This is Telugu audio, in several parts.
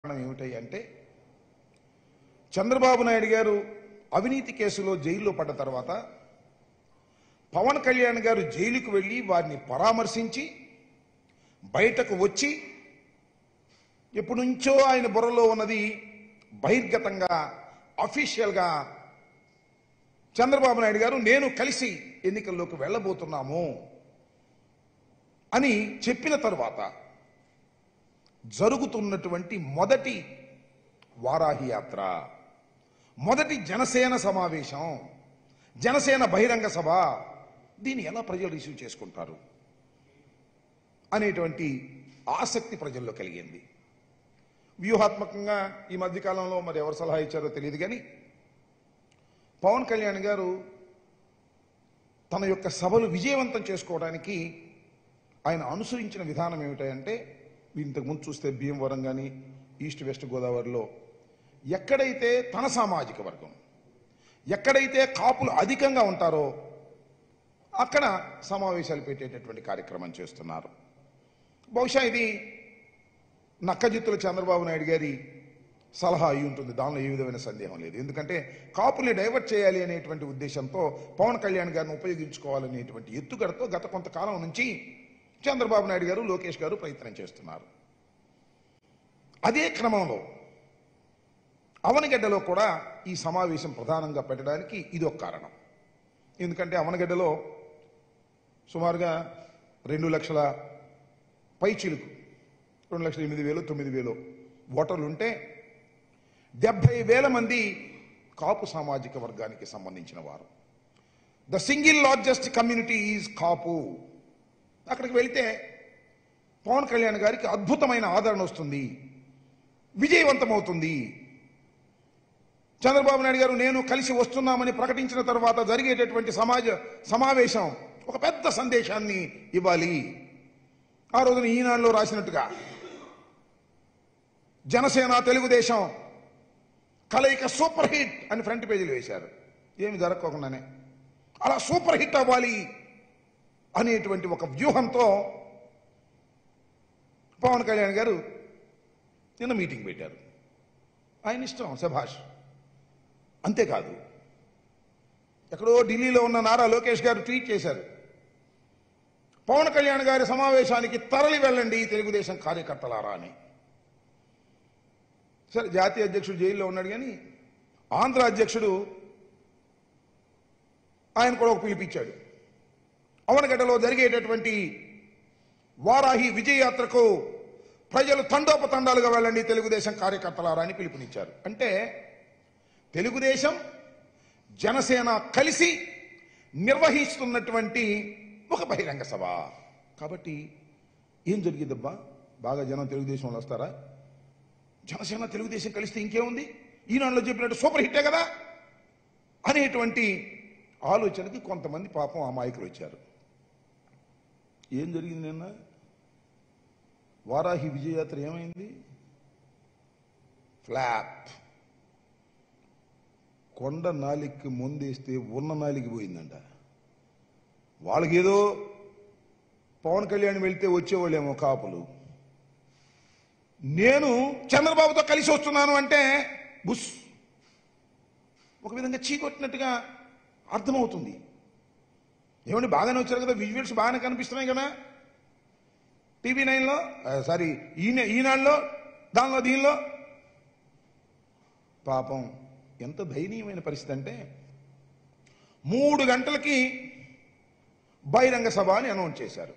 కారణం ఏమిటాయి అంటే చంద్రబాబు నాయుడు గారు అవినీతి కేసులో జైల్లో పడ్డ తర్వాత పవన్ కళ్యాణ్ గారు జైలుకు వెళ్ళి వారిని పరామర్శించి బయటకు వచ్చి ఎప్పటి నుంచో ఆయన బుర్రలో ఉన్నది బహిర్గతంగా అఫీషియల్గా చంద్రబాబు నాయుడు గారు నేను కలిసి ఎన్నికల్లోకి వెళ్ళబోతున్నాము అని చెప్పిన తరువాత జరుగుతున్నటువంటి మొదటి వారాహి యాత్ర మొదటి జనసేన సమావేశం జనసేన బహిరంగ సభ దీన్ని ఎలా ప్రజలు రిసీవ్ చేసుకుంటారు అనేటువంటి ఆసక్తి ప్రజల్లో కలిగింది వ్యూహాత్మకంగా ఈ మధ్యకాలంలో మరి ఎవరు సలహా ఇచ్చారో తెలియదు కానీ పవన్ కళ్యాణ్ గారు తన యొక్క సభలు విజయవంతం చేసుకోవడానికి ఆయన అనుసరించిన విధానం ఏమిటంటే ఇంతకుముందు చూస్తే భీమవరం కానీ ఈస్ట్ వెస్ట్ గోదావరిలో ఎక్కడైతే తన సామాజిక వర్గం ఎక్కడైతే కాపులు అధికంగా ఉంటారో అక్కడ సమావేశాలు పెట్టేటటువంటి కార్యక్రమం చేస్తున్నారు బహుశా ఇది నక్కజిత్తుల చంద్రబాబు నాయుడు గారి సలహా అయి ఉంటుంది దానిలో ఏ విధమైన సందేహం లేదు ఎందుకంటే కాపుల్ని డైవర్ట్ చేయాలి అనేటువంటి ఉద్దేశంతో పవన్ కళ్యాణ్ గారిని ఉపయోగించుకోవాలనేటువంటి ఎత్తుగడతో గత కొంతకాలం నుంచి చంద్రబాబు నాయుడు గారు లోకేష్ గారు ప్రయత్నం చేస్తున్నారు అదే క్రమంలో అవనగడ్డలో కూడా ఈ సమావేశం ప్రధానంగా పెట్టడానికి ఇది ఒక కారణం ఎందుకంటే అవనగడ్డలో సుమారుగా రెండు లక్షల పైచిలుకు రెండు లక్షల ఎనిమిది వేలు తొమ్మిది వేలు ఓటర్లు ఉంటే డెబ్బై వేల మంది కాపు సామాజిక వర్గానికి సంబంధించిన వారు the single largest community is Kapu అక్కడికి వెళ్తే పవన్ కళ్యాణ్ గారికి అద్భుతమైన ఆదరణ వస్తుంది విజయవంతమవుతుంది చంద్రబాబు నాయుడు గారు నేను కలిసి వస్తున్నామని ప్రకటించిన తర్వాత జరిగేటటువంటి సమాజ సమావేశం ఒక పెద్ద సందేశాన్ని ఇవ్వాలి ఆ రోజున ఈనాడులో రాసినట్టుగా జనసేన తెలుగుదేశం కలయిక సూపర్ హిట్ అని ఫ్రంట్ పేజీలు వేశారు ఏమి జరగకోకుండానే అలా సూపర్ హిట్ అవ్వాలి అనేటువంటి ఒక వ్యూహంతో పవన్ కళ్యాణ్ గారు నిన్న మీటింగ్ పెట్టారు ఆయన ఇష్టం శభాష్ అంతేకాదు ఎక్కడో ఢిల్లీలో ఉన్న నారా లోకేష్ గారు ట్వీట్ చేశారు పవన్ కళ్యాణ్ గారి సమావేశానికి తరలి వెళ్ళండి తెలుగుదేశం కార్యకర్తలారా అని సరే జాతీయ అధ్యక్షుడు జైల్లో ఉన్నాడు కానీ ఆంధ్ర అధ్యక్షుడు ఆయన కూడా ఒక పిలిపించాడు అవనగడ్డలో జరిగేటటువంటి వారాహి విజయయాత్రకు ప్రజలు తండోపతండాలుగా వెళ్ళండి తెలుగుదేశం కార్యకర్తలారా అని పిలుపునిచ్చారు అంటే తెలుగుదేశం జనసేన కలిసి నిర్వహిస్తున్నటువంటి ఒక బహిరంగ సభ కాబట్టి ఏం జరిగిందబ్బా బాగా జనం తెలుగుదేశం వాళ్ళు వస్తారా జనసేన తెలుగుదేశం కలిస్తే ఇంకేముంది ఈనాడులో చెప్పినట్టు సూపర్ హిట్టే కదా అనేటువంటి ఆలోచనకి కొంతమంది పాపం అమాయకులు వచ్చారు ఏం జరిగింది నిన్న వారాహి విజయయాత్ర ఏమైంది ఫ్లాప్ కొండ నాలికి ముందేస్తే ఉన్న నాలికి పోయిందంట వాళ్ళకేదో పవన్ కళ్యాణ్ వెళ్తే వచ్చేవాళ్ళేమో కాపులు నేను చంద్రబాబుతో కలిసి వస్తున్నాను అంటే బుస్ ఒక విధంగా చీకొట్టినట్టుగా అర్థమవుతుంది ఏమండి బాగానే వచ్చారు కదా విజువల్స్ బాగానే కనిపిస్తున్నాయి కదా టీవీ నైన్లో సారీ ఈయన ఈనాడులో దానిలో దీనిలో పాపం ఎంత దయనీయమైన పరిస్థితి అంటే మూడు గంటలకి బహిరంగ సభ అని అనౌన్స్ చేశారు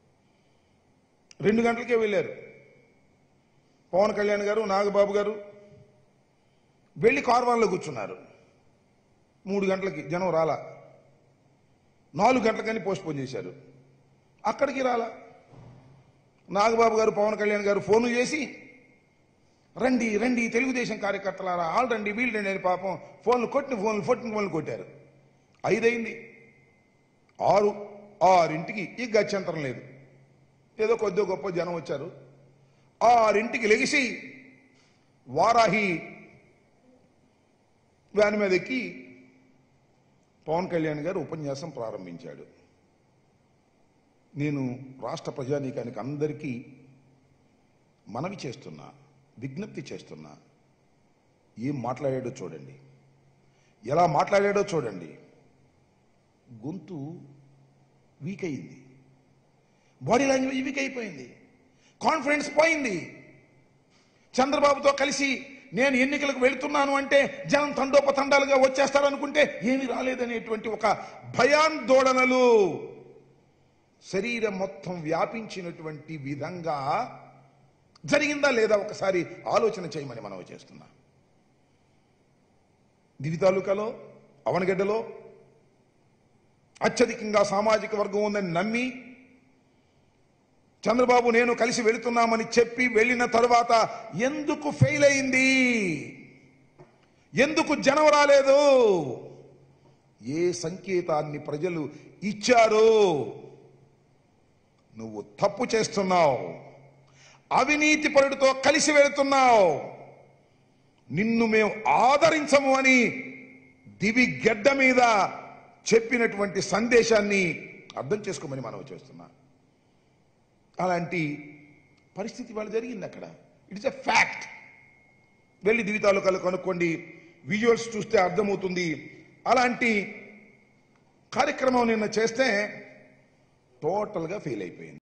రెండు గంటలకే వెళ్ళారు పవన్ కళ్యాణ్ గారు నాగబాబు గారు వెళ్ళి కార్వాన్లో కూర్చున్నారు మూడు గంటలకి జనం రాలా నాలుగు గంటలకని పోస్ట్పోన్ చేశారు అక్కడికి రాలా నాగబాబు గారు పవన్ కళ్యాణ్ గారు ఫోన్లు చేసి రండి రండి తెలుగుదేశం కార్యకర్తలారా ఆల్ రండి వీళ్ళు రండి అని పాపం ఫోన్లు కొట్టిన ఫోన్లు కొట్టిన ఫోన్లు కొట్టారు ఐదైంది ఆరు ఆరింటికి ఈ గత్యంతరం లేదు ఏదో కొద్దిగా గొప్ప జనం వచ్చారు ఆరింటికి లెగిసి వారాహి వ్యాన్ మీద ఎక్కి పవన్ కళ్యాణ్ గారు ఉపన్యాసం ప్రారంభించాడు నేను రాష్ట్ర ప్రజానీకానికి అందరికీ మనవి చేస్తున్నా విజ్ఞప్తి చేస్తున్నా ఏం మాట్లాడాడో చూడండి ఎలా మాట్లాడాడో చూడండి గొంతు వీక్ అయింది బాడీ లాంగ్వేజ్ వీక్ అయిపోయింది కాన్ఫిడెన్స్ పోయింది చంద్రబాబుతో కలిసి నేను ఎన్నికలకు వెళుతున్నాను అంటే జనం తండోపతండాలుగా వచ్చేస్తారనుకుంటే ఏమీ రాలేదనేటువంటి ఒక భయాందోళనలు శరీరం మొత్తం వ్యాపించినటువంటి విధంగా జరిగిందా లేదా ఒకసారి ఆలోచన చేయమని మనం చేస్తున్నా దివి తాలూకాలో అవనగడ్డలో అత్యధికంగా సామాజిక వర్గం ఉందని నమ్మి చంద్రబాబు నేను కలిసి వెళుతున్నామని చెప్పి వెళ్ళిన తరువాత ఎందుకు ఫెయిల్ అయింది ఎందుకు జనం రాలేదు ఏ సంకేతాన్ని ప్రజలు ఇచ్చారు నువ్వు తప్పు చేస్తున్నావు అవినీతి పరుడితో కలిసి వెళుతున్నావు నిన్ను మేము ఆదరించము అని దివి గడ్డ మీద చెప్పినటువంటి సందేశాన్ని అర్థం చేసుకోమని మనం చేస్తున్నా అలాంటి పరిస్థితి వాళ్ళు జరిగింది అక్కడ ఇట్ ఇస్ ఎ ఫ్యాక్ట్ వెళ్ళి దివి తాలూకాలు కనుక్కోండి విజువల్స్ చూస్తే అర్థమవుతుంది అలాంటి కార్యక్రమం నిన్న చేస్తే టోటల్గా ఫెయిల్ అయిపోయింది